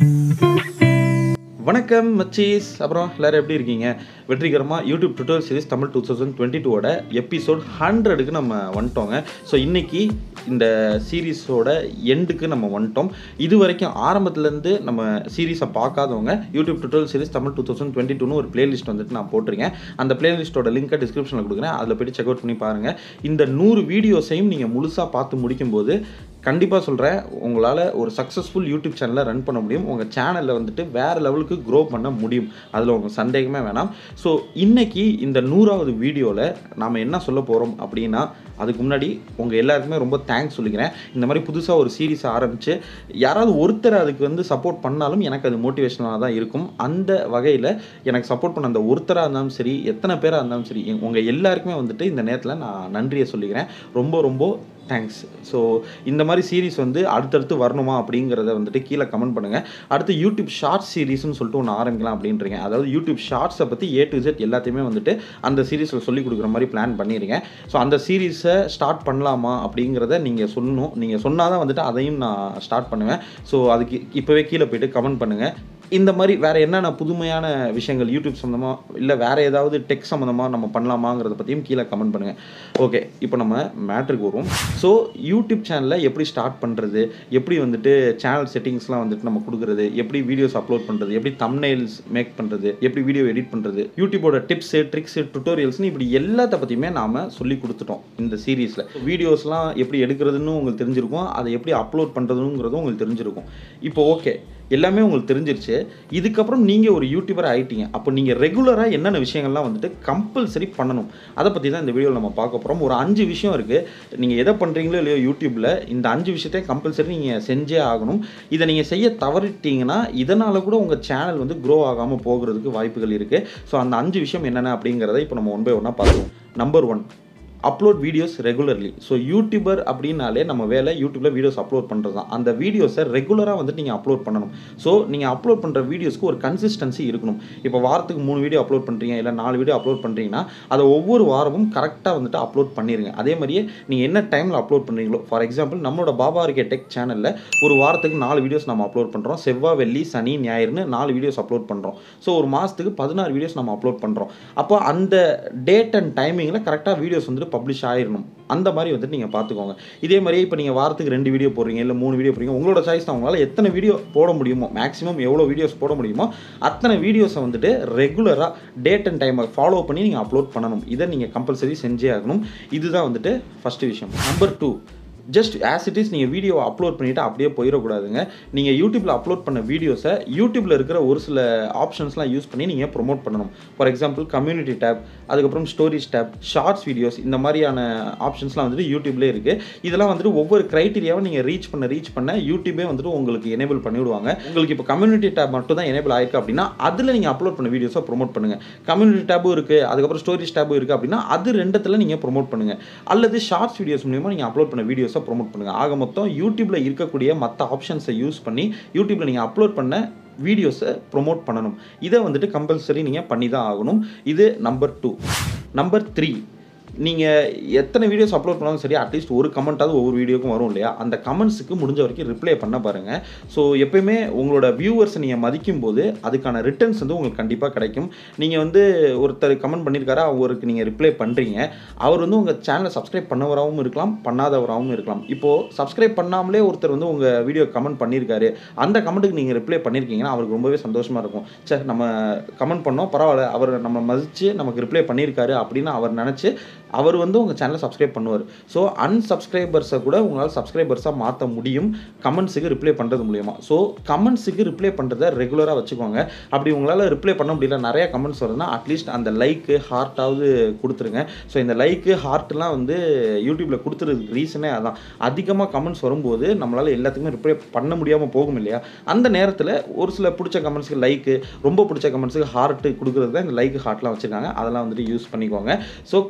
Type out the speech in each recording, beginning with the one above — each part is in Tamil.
வணக்கம் மச்சீஸ் அப்புறம் எல்லாரும் எப்படி இருக்கீங்க வெற்றிகரமாக YouTube tutorial series Tamil two thousand twenty டூவோட எபிசோட் ஹண்ட்ரடுக்கு நம்ம வந்துட்டோங்க ஸோ இன்னைக்கு இந்த சீரீஸோட எண்டுக்கு நம்ம வந்துட்டோம் இது வரைக்கும் ஆரம்பத்துலேருந்து நம்ம சீரீஸை பார்க்காதவங்க YouTube tutorial series Tamil two thousand twenty டூன்னு ஒரு பிளேலிஸ்ட் வந்துட்டு நான் போட்டிருக்கேன் அந்த பிளேலிஸ்ட்டோட லிங்கை டிஸ்கிரிப்ஷனில் கொடுக்குறேன் அதில் போய்ட்டு செக் அவுட் பண்ணி பாருங்கள் இந்த நூறு வீடியோஸையும் நீங்கள் முழுசாக பார்த்து முடிக்கும்போது கண்டிப்பாக சொல்கிறேன் உங்களால் ஒரு சக்ஸஸ்ஃபுல் யூடியூப் சேனலை ரன் பண்ண முடியும் உங்கள் சேனலில் வந்துட்டு வேறு லெவலுக்கு க்ரோ பண்ண முடியும் அதில் உங்கள் சந்தேகமே வேணாம் ஸோ இன்னைக்கு இந்த நூறாவது வீடியோவில் நாம் என்ன சொல்ல போகிறோம் அப்படின்னா அதுக்கு முன்னாடி உங்கள் எல்லாருக்குமே ரொம்ப தேங்க்ஸ் சொல்லிக்கிறேன் இந்த மாதிரி புதுசாக ஒரு சீரிஸ் ஆரம்பித்து யாராவது ஒருத்தர் அதுக்கு வந்து சப்போர்ட் பண்ணாலும் எனக்கு அது மோட்டிவேஷனாக தான் இருக்கும் அந்த வகையில் எனக்கு சப்போர்ட் பண்ண அந்த ஒருத்தராக இருந்தாலும் சரி எத்தனை பேராக இருந்தாலும் சரி உங்கள் எல்லாருக்குமே வந்துட்டு இந்த நேரத்தில் நான் நன்றியை சொல்லிக்கிறேன் ரொம்ப ரொம்ப தேங்க்ஸ் ஸோ இந்த மாதிரி சீரிஸ் வந்து அடுத்தடுத்து வரணுமா அப்படிங்கிறத வந்துட்டு கீழே கமெண்ட் பண்ணுங்கள் அடுத்து யூடியூப் ஷார்ட்ஸ் சீரிஸ்னு சொல்லிட்டு ஒன்று ஆரம்பிக்கலாம் அப்படின்றீங்க அதாவது யூடியூப் ஷார்ட்ஸை பற்றி ஏ டு Z எல்லாத்தையுமே வந்துட்டு அந்த சீரிஸில் சொல்லி கொடுக்குற மாதிரி பிளான் பண்ணியிருக்கேன் ஸோ அந்த சீரீஸை ஸ்டார்ட் பண்ணலாமா அப்படிங்கிறத நீங்கள் சொல்லணும் நீங்கள் சொன்னால் தான் வந்துட்டு அதையும் நான் ஸ்டார்ட் பண்ணுவேன் ஸோ அதுக்கு இப்போவே கீழே போயிட்டு கமெண்ட் பண்ணுங்கள் இந்த மாதிரி வேறு என்னென்ன புதுமையான விஷயங்கள் யூடியூப் சம்மந்தமாக இல்லை வேறு ஏதாவது டெக் சம்மந்தமாக நம்ம பண்ணலாமாங்கிறத பற்றியும் கீழே கமெண்ட் பண்ணுங்கள் ஓகே இப்போ நம்ம மேட்ருக்கு வருவோம் ஸோ யூடியூப் சேனலில் எப்படி ஸ்டார்ட் பண்ணுறது எப்படி வந்துட்டு சேனல் செட்டிங்ஸ்லாம் வந்துட்டு நம்ம கொடுக்குறது எப்படி வீடியோஸ் அப்லோட் பண்ணுறது எப்படி தம்னைல்ஸ் மேக் பண்ணுறது எப்படி வீடியோ எடிட் பண்ணுறது யூடியூபோட டிப்ஸு ட்ரிக்ஸு டுட்டோரியல்ஸ்னு இப்படி எல்லாத்த பற்றியுமே நாம் சொல்லி கொடுத்துட்டோம் இந்த சீரீஸில் வீடியோஸ்லாம் எப்படி எடுக்கிறதுன்னு உங்களுக்கு தெரிஞ்சிருக்கும் அதை எப்படி அப்லோட் பண்ணுறதுங்கிறதும் உங்களுக்கு தெரிஞ்சிருக்கும் இப்போ ஓகே எல்லாமே உங்களுக்கு தெரிஞ்சிருச்சு இதுக்கப்புறம் நீங்கள் ஒரு யூடியூபர் ஆகிட்டீங்க அப்போ நீங்கள் ரெகுலராக என்னென்ன விஷயங்கள்லாம் வந்துட்டு கம்பல்சரி பண்ணணும் அதை பற்றி தான் இந்த வீடியோவில் நம்ம பார்க்க போகிறோம் ஒரு அஞ்சு விஷயம் இருக்குது நீங்கள் எதை பண்ணுறீங்களோ இல்லையோ யூடியூப்பில் இந்த அஞ்சு விஷயத்தையும் கம்பல்சரி நீங்கள் செஞ்சே ஆகணும் இதை நீங்கள் செய்ய தவறிட்டீங்கன்னா இதனால் கூட உங்கள் சேனல் வந்து க்ரோ ஆகாமல் போகிறதுக்கு வாய்ப்புகள் இருக்குது ஸோ அந்த அஞ்சு விஷயம் என்னென்ன அப்படிங்கிறத இப்போ நம்ம ஒன் பை ஒன்னாக பார்த்துருவோம் number one upload videos regularly so YouTuber அப்படின்னாலே நம்ம வேலை யூடியூப்பில் வீடியோஸ் அப்லோட் பண்ணுறது தான் அந்த வீடியோஸை ரெகுலராக வந்துட்டு நீங்கள் அப்லோட் பண்ணணும் ஸோ நீங்கள் அப்லோட் பண்ணுற வீடியோஸ்க்கு ஒரு கன்சிஸ்டன்சி இருக்கணும் இப்போ வாரத்துக்கு மூணு வீடியோ அப்லோட் பண்ணுறீங்க இல்லை நாலு வீடியோ அப்லோட் பண்ணுறீங்கன்னா அதை ஒவ்வொரு வாரமும் கரெக்டாக வந்துட்டு அப்லோட் பண்ணிடுங்க அதே மாதிரியே நீங்கள் என்ன டைமில் அப்லோட் பண்ணுறீங்களோ ஃபார் எக்ஸாம்பிள் நம்மளோட பாபா இருக்கே டெக் சேனலில் ஒரு வாரத்துக்கு நாலு வீடியோஸ் நம்ம அப்லோட் பண்ணுறோம் செவ்வாய் வெள்ளி சனி ஞாயிறுன்னு நாலு வீடியோஸ் அப்லோட் பண்ணுறோம் ஸோ ஒரு மாதத்துக்கு பதினாறு வீடியோஸ் நம்ம அப்லோட் பண்ணுறோம் அப்போ அந்த டேட் அண்ட் டைமிங்கில் கரெக்டாக வீடியோஸ் வந்துட்டு பப்ளிஷ் ஆயிடணும் அந்த மாதிரி வந்துட்டு நீங்கள் பார்த்துக்கோங்க இதே மாதிரியே இப்போ நீங்கள் வாரத்துக்கு ரெண்டு வீடியோ போடுறீங்க இல்லை மூணு வீடியோ போடுறீங்க உங்களோட சாய்ஸ் தான் உங்களால் எத்தனை வீடியோ போட முடியுமோ மேக்ஸிமம் எவ்வளோ வீடியோஸ் போட முடியுமோ அத்தனை வீடியோஸை வந்துட்டு ரெகுலராக டேட் அண்ட் டைமை ஃபாலோ பண்ணி நீங்கள் அப்லோட் பண்ணணும் இதை நீங்கள் கம்பல்சரி செஞ்சே ஆகணும் இதுதான் வந்துட்டு ஃபஸ்ட்டு விஷயம் number two just as it is நீங்கள் வீடியோவை அப்லோட் பண்ணிவிட்டு அப்படியே போயிடக்கூடாதுங்க நீங்கள் யூடியூப்பில் அப்லோட் பண்ண வீடியோஸை யூடியூப்பில் இருக்கிற ஒரு சில ஆப்ஷன்ஸ்லாம் யூஸ் பண்ணி நீங்கள் ப்ரொமோட் பண்ணணும் ஃபார் எக்ஸாம்பிள் கம்யூனிட்டி டேப் அதுக்கப்புறம் ஸ்டோரிஸ் டேப் ஷார்ட்ஸ் வீடியோஸ் இந்த மாதிரியான ஆப்ஷன்ஸ்லாம் வந்துட்டு யூடியூப்லேயே இருக்குது இதெல்லாம் வந்துட்டு ஒவ்வொரு க்ரைட்டீரியாவை நீங்கள் ரீச் பண்ண ரீச் பண்ண யூடியூபே வந்துட்டு உங்களுக்கு எனேபிள் பண்ணிவிடுவாங்க உங்களுக்கு இப்போ கம்யூனிட்டி டேப் மட்டும் தான் எனேபிள் ஆயிருக்கு அப்படின்னா அதில் நீங்கள் அப்லோட் பண்ண வீடியோஸை ப்ரொமோட் பண்ணுங்கள் கம்யூனிட்டி டேபும் இருக்குது அதுக்கப்புறம் ஸ்டோரிஸ் டேபும் இருக்குது அப்படின்னா அது ரெண்டத்தில் நீங்கள் ப்ரொமோட் பண்ணுங்கள் அல்லது ஷார்ட்ஸ் வீடியோஸ் மூலியமாக நீங்கள் அப்லோட் பண்ண வீடியோஸை ப்ரொமோட் பண்ணுங்கள் ஆக மொத்தம் யூடியூப்பில் இருக்கக்கூடிய மற்ற ஆப்ஷன்ஸை யூஸ் பண்ணி யூடியூப்பில் நீங்கள் அப்லோட் பண்ண வீடியோஸை ப்ரொமோட் பண்ணணும் இதை வந்துட்டு கம்பல்சரி நீங்கள் பண்ணி தான் ஆகணும் இது நம்பர் டூ நம்பர் த்ரீ நீங்கள் எத்தனை வீடியோஸ் அப்லோட் பண்ணாலும் சரி அட்லீஸ்ட் ஒரு கமெண்ட்டாவது ஒவ்வொரு வீடியோக்கும் வரும் இல்லையா அந்த கமெண்ட்ஸுக்கு முடிஞ்ச வரைக்கும் ரிப்ளை பண்ண பாருங்கள் ஸோ எப்பயுமே உங்களோட வியூவர்ஸை நீங்கள் மதிக்கும் போது அதுக்கான ரிட்டர்ன்ஸ் வந்து உங்களுக்கு கண்டிப்பாக கிடைக்கும் நீங்கள் வந்து ஒருத்தர் கமெண்ட் பண்ணியிருக்காரு அவருக்கு நீங்கள் ரிப்ளை பண்ணுறீங்க அவர் வந்து உங்கள் சேனலை சப்ஸ்கிரைப் பண்ணவராகவும் இருக்கலாம் பண்ணாதவராகவும் இருக்கலாம் இப்போது சப்ஸ்கிரைப் பண்ணாமலே ஒருத்தர் வந்து உங்கள் வீடியோ கமெண்ட் பண்ணியிருக்காரு அந்த கமெண்ட்டுக்கு நீங்கள் ரிப்ளை பண்ணியிருக்கீங்கன்னா அவருக்கு ரொம்பவே சந்தோஷமாக இருக்கும் சே நம்ம கமெண்ட் பண்ணோம் பரவாயில்ல அவர் நம்ம மதித்து நமக்கு ரிப்ளை பண்ணியிருக்காரு அப்படின்னு அவர் நினச்சி அவர் வந்து உங்கள் சேனலை சப்ஸ்கிரைப் பண்ணுவார் ஸோ அன்சப்ஸ்கிரைபர்ஸை கூட உங்களால் சப்ஸ்கிரைபர்ஸாக மாற்ற முடியும் கமெண்ட்ஸுக்கு ரிப்ளை பண்ணுறது மூலியமாக ஸோ கமெண்ட்ஸுக்கு ரிப்ளை பண்ணுறத ரெகுலராக வச்சுக்கோங்க அப்படி உங்களால் ரிப்ளை பண்ண முடியல நிறையா கமெண்ட்ஸ் வருதுன்னா அட்லீஸ்ட் அந்த லைக்கு ஹார்ட்டாவது கொடுத்துருங்க ஸோ இந்த லைக்கு ஹார்ட்லாம் வந்து யூடியூப்பில் கொடுத்துறதுக்கு ரீசனே அதான் அதிகமாக கமெண்ட்ஸ் வரும்போது நம்மளால் எல்லாத்துக்குமே ரிப்ளை பண்ண முடியாமல் போகும் இல்லையா அந்த நேரத்தில் ஒரு சில பிடிச்ச கமெண்ட்ஸ்க்கு லைக்கு ரொம்ப பிடிச்ச கமெண்ட்ஸுக்கு ஹார்ட்டு கொடுக்குறது தான் இந்த லைக் ஹார்ட்லாம் வச்சுருக்காங்க அதெல்லாம் வந்துட்டு யூஸ் பண்ணிக்கோங்க ஸோ கமெண்ட்ஸுக்கு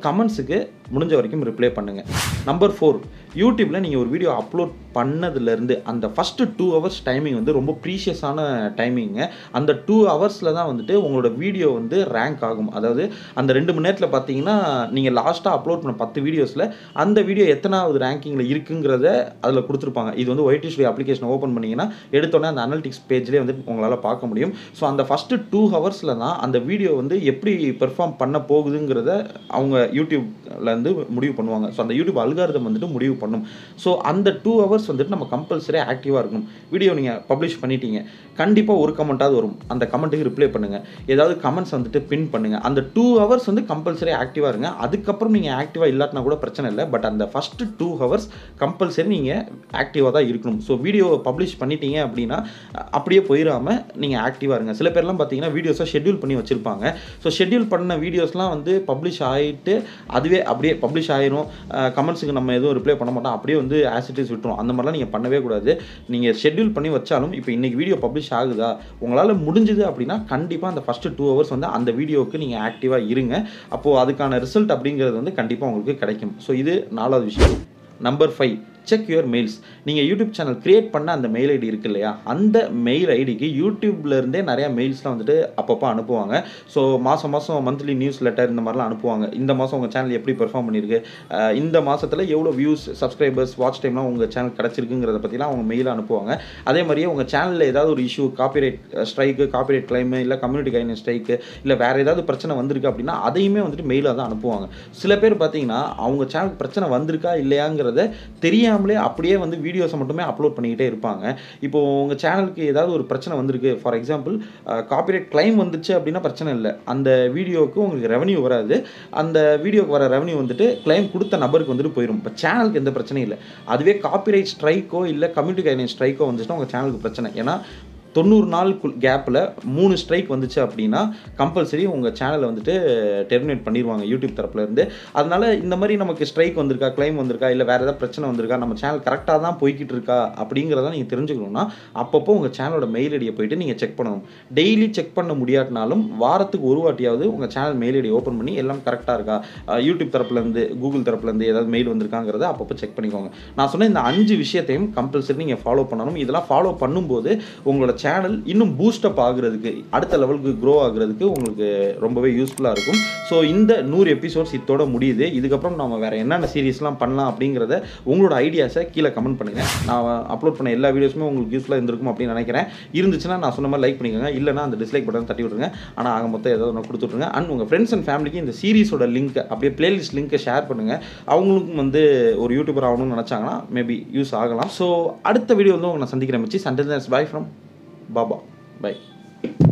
கமெண்ட்ஸுக்கு முடிஞ்ச வரைக்கும் ரிப்ளை பண்ணுங்கள் நம்பர் ஃபோர் யூடியூப்பில் நீங்கள் ஒரு வீடியோ அப்லோட் பண்ணதுலேருந்து அந்த ஃபஸ்ட்டு டூ ஹவர்ஸ் டைமிங் வந்து ரொம்ப ப்ரீஷியஸான டைமிங்க அந்த டூ ஹவர்ஸில் தான் வந்துட்டு உங்களோட வீடியோ வந்து ரேங்க் ஆகும் அதாவது அந்த ரெண்டு மணி நேரத்தில் பார்த்தீங்கன்னா நீங்கள் லாஸ்ட்டாக அப்லோட் பண்ண பத்து வீடியோஸில் அந்த வீடியோ எத்தனாவது ரேங்கிங்கில் இருக்குங்கிறத அதில் கொடுத்துருப்பாங்க இது வந்து ஒயிட் ஸ்டுடியோ அப்ளிகேஷன் ஓப்பன் பண்ணிங்கன்னா எடுத்தோடனே அந்த அனலிட்டிக்ஸ் பேஜ்லேயே வந்து உங்களால் பார்க்க முடியும் ஸோ அந்த ஃபஸ்ட்டு டூ ஹவர்ஸில் தான் அந்த வீடியோ வந்து எப்படி பெர்ஃபார்ம் பண்ண போகுதுங்கிறத அவங்க யூடியூப்லேருந்து முடிவு பண்ணுவாங்க ஸோ அந்த யூடியூப் அல்காரதம் வந்துட்டு முடிவு பண்ணும் ஸோ அந்த டூ ஹவர்ஸ் வந்துட்டு நம்ம கம்பல்சரி ஆக்டிவாக இருக்கணும் வீடியோ நீங்கள் பப்ளிஷ் பண்ணிட்டீங்க கண்டிப்பாக ஒரு கமெண்ட்டாவது வரும் அந்த கமெண்ட்டுக்கு ரிப்ளை பண்ணுங்கள் ஏதாவது கமெண்ட்ஸ் வந்துட்டு பின் பண்ணுங்கள் அந்த டூ ஹவர்ஸ் வந்து கம்பல்சரி ஆக்டிவாக இருங்க அதுக்கப்புறம் நீங்கள் ஆக்டிவாக இல்லாட்டினா கூட பிரச்சனை இல்லை பட் அந்த ஃபஸ்ட்டு டூ ஹவர்ஸ் கம்பல்சரி நீங்கள் ஆக்டிவாக தான் இருக்கணும் ஸோ வீடியோ பப்ளிஷ் பண்ணிட்டீங்க அப்படின்னா அஹ், அப்படியே போயிடாமல் நீங்கள் ஆக்டிவாக இருங்க சில பேர்லாம் பார்த்தீங்கன்னா வீடியோஸை ஷெட்யூல் பண்ணி வச்சுருப்பாங்க ஸோ ஷெட்யூல் பண்ண வீடியோஸ்லாம் வந்து பப்ளிஷ் ஆகிட்டு அதுவே அப்படியே பப்ளிஷ் ஆயிரும் கமெண்ட்ஸுக்கு நம்ம எதுவும் ரிப்ளை பண்ண மாட்டோம் அப்படியே வந்து ஆசிட்டிஸ் விட்டுரும் அந்த மாதிரிலாம் நீங்கள் பண்ணவே கூடாது நீங்கள் ஷெட்யூல் பண்ணி வச்சாலும் இப்போ இன்றைக்கி வீடியோ பப்ளிஷ் ஆகுதா உங்களால் முடிஞ்சுது அப்படின்னா கண்டிப்பாக அந்த ஃபஸ்ட்டு டூ ஹவர்ஸ் வந்து அந்த வீடியோவுக்கு நீங்கள் ஆக்டிவாக இருங்க அப்போது அதுக்கான ரிசல்ட் அப்படிங்கிறது வந்து கண்டிப்பாக உங்களுக்கு கிடைக்கும் ஸோ இது நாலாவது விஷயம் number five check your mails நீங்கள் யூடியூப் சேனல் கிரியேட் பண்ண அந்த மெயில் ஐடி இருக்கு இல்லையா அந்த மெயில் ஐடிக்கு யூடியூப்லேருந்தே நிறையா மெயில்ஸ்லாம் வந்துட்டு அப்பப்போ அனுப்புவாங்க ஸோ மாதம் மாதம் மந்த்லி நியூஸ் லெட்டர் இந்த மாதிரிலாம் அனுப்புவாங்க இந்த மாதம் உங்கள் சேனல் எப்படி பெர்ஃபார்ம் பண்ணியிருக்கு அஹ் இந்த மாதத்தில் எவ்வளோ வியூஸ் சப்ஸ்கிரைபர்ஸ் வாட்ச் டைம்லாம் உங்கள் சேனல் கிடச்சிருக்குங்கிறத பற்றிலாம் அவங்க மெயில் அனுப்புவாங்க அதே மாதிரியே உங்கள் சேனலில் ஏதாவது ஒரு issue copyright strike copyright claim இல்லை கம்யூனிட்டி கைட்லைன் ஸ்ட்ரைக்கு இல்லை வேறு ஏதாவது பிரச்சனை வந்திருக்கு அப்படின்னா அதையுமே வந்துட்டு மெயிலாக தான் அனுப்புவாங்க சில பேர் பார்த்தீங்கன்னா அவங்க சேனலுக்கு பிரச்சனை வந்திருக்கா இல்லையாங்கிறத தெரியாமலே அப்படியே வந்து வீடியோஸை மட்டுமே அப்லோட் பண்ணிக்கிட்டே இருப்பாங்க இப்போ உங்கள் சேனலுக்கு ஏதாவது ஒரு பிரச்சனை வந்திருக்கு ஃபார் எக்ஸாம்பிள் காப்பிரைட் கிளைம் வந்துச்சு அப்படின்னா பிரச்சனை இல்லை அந்த வீடியோவுக்கு உங்களுக்கு ரெவன்யூ வராது அந்த வீடியோக்கு வர ரெவன்யூ வந்துட்டு கிளைம் கொடுத்த நபருக்கு வந்துட்டு போயிடும் இப்போ சேனலுக்கு எந்த பிரச்சனையும் இல்லை அதுவே காப்பிரைட் ஸ்ட்ரைக்கோ இல்லை கம்யூனிட்டி கைட்லைன் ஸ்ட்ரைக்கோ வந்துச்சுன்னா உங்கள் சேனலுக்கு பிரச்சனை ஏன்னா தொண்ணூறு நாள் கேப்பில் மூணு ஸ்ட்ரைக் வந்துச்சு அப்படின்னா கம்பல்சரி உங்கள் சேனலை வந்துட்டு டெர்மினேட் பண்ணிடுவாங்க யூடியூப் தரப்புல இருந்து அதனால இந்த மாதிரி நமக்கு ஸ்ட்ரைக் வந்திருக்கா கிளைம் வந்திருக்கா இல்லை வேறு ஏதாவது பிரச்சனை வந்திருக்கா நம்ம சேனல் கரெக்டாக தான் போய்கிட்டு இருக்கா அப்படிங்கிறத நீங்கள் தெரிஞ்சுக்கணும்னா அப்பப்போ உங்கள் சேனலோட மெயில் ஐடியை போயிட்டு நீங்கள் செக் பண்ணணும் டெய்லி செக் பண்ண முடியாட்டினாலும் வாரத்துக்கு ஒரு வாட்டியாவது உங்கள் சேனல் மெயில் ஐடி ஓப்பன் பண்ணி எல்லாம் கரெக்டாக இருக்கா அஹ் யூடியூப் தரப்புலேருந்து கூகுள் தரப்புலேருந்து ஏதாவது மெயில் வந்திருக்காங்கிறத அப்பப்போ செக் பண்ணிக்கோங்க நான் சொன்ன இந்த அஞ்சு விஷயத்தையும் கம்பல்சரி நீங்கள் ஃபாலோ பண்ணணும் இதெல்லாம் ஃபாலோ பண்ணும்போது உங்களோட சேனல் இன்னும் பூஸ்டப் ஆகுறதுக்கு அடுத்த லெவலுக்கு க்ரோ ஆகுறதுக்கு உங்களுக்கு ரொம்பவே யூஸ்ஃபுல்லாக இருக்கும் ஸோ இந்த நூறு எபிசோட்ஸ் இதோட முடியுது இதுக்கப்புறம் நம்ம வேறு என்னென்ன சீரிஸ்லாம் பண்ணலாம் அப்படிங்கிறத உங்களோட ஐடியாஸை கீழே கமெண்ட் பண்ணுங்கள் நான் அப்லோட் பண்ண எல்லா வீடியோஸுமே உங்களுக்கு யூஸ்ஃபுல்லாக இருந்திருக்கும் அப்படின்னு நினைக்கிறேன் இருந்துச்சுன்னா நான் சொன்ன மாதிரி லைக் பண்ணிக்கோங்க இல்லைனா அந்த டிஸ்லைக் பட்டன் தட்டி விட்ருங்க ஆனால் ஆக மொத்தம் ஏதாவது ஒன்று கொடுத்துட்ருங்க அண்ட் உங்கள் ஃப்ரெண்ட்ஸ் அண்ட் ஃபேமிலிக்கு இந்த சீரிஸோட லிங்க் அப்படியே பிளேலிஸ்ட் லிங்க்கை ஷேர் பண்ணுங்கள் அவங்களுக்கும் வந்து ஒரு யூடியூபர் ஆகணும்னு நினச்சாங்கன்னா மேபி யூஸ் ஆகலாம் ஸோ அடுத்த வீடியோ வந்து உங்களை நான் சந்திக்கிறேன் மச்சி Sunday bye from Baba by